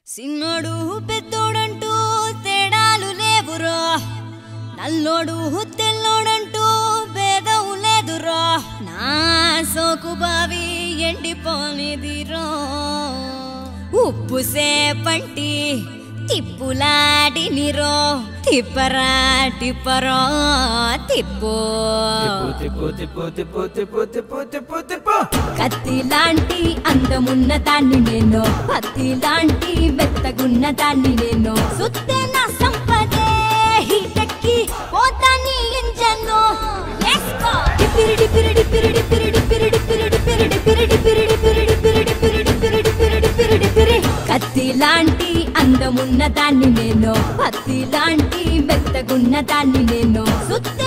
సిన్నోడు పెద్దోడంటూ తేడాలు లేవురో నల్లోడు తెల్లోడంటూ భేదం లేదురో నా సోకు బావి ఎండిపోనిదిరో ఉప్పు సేపంటి తిప్పులాడినిరో తిప్పరా టిప్పరో తిప్పు తిప్పు తిప్పు తిప్పు తిప్పు తిప్పు తిప్పు తిప్పు కత్తి లాంటి అందమున్న దాన్ని నేను పత్తి లాంటి మెత్తగున్న దాన్ని నేను సుత్తే నా సంపదే హీటెక్కి పోతాని ఇంజన్ను డిపిరి డిపిరి డిపిరి డిపిరి డిపిరి డిపిరి డిపిరి డిపిరి డిపిరి డిపిరి డిపిరి డిపిరి డిపిరి డిపిరి డిపిరి డిపిరి కత్తి లాంటి అందమున్న దాన్ని నేను పత్తి లాంటి మెత్తగున్న దాన్ని నేను సుత్తే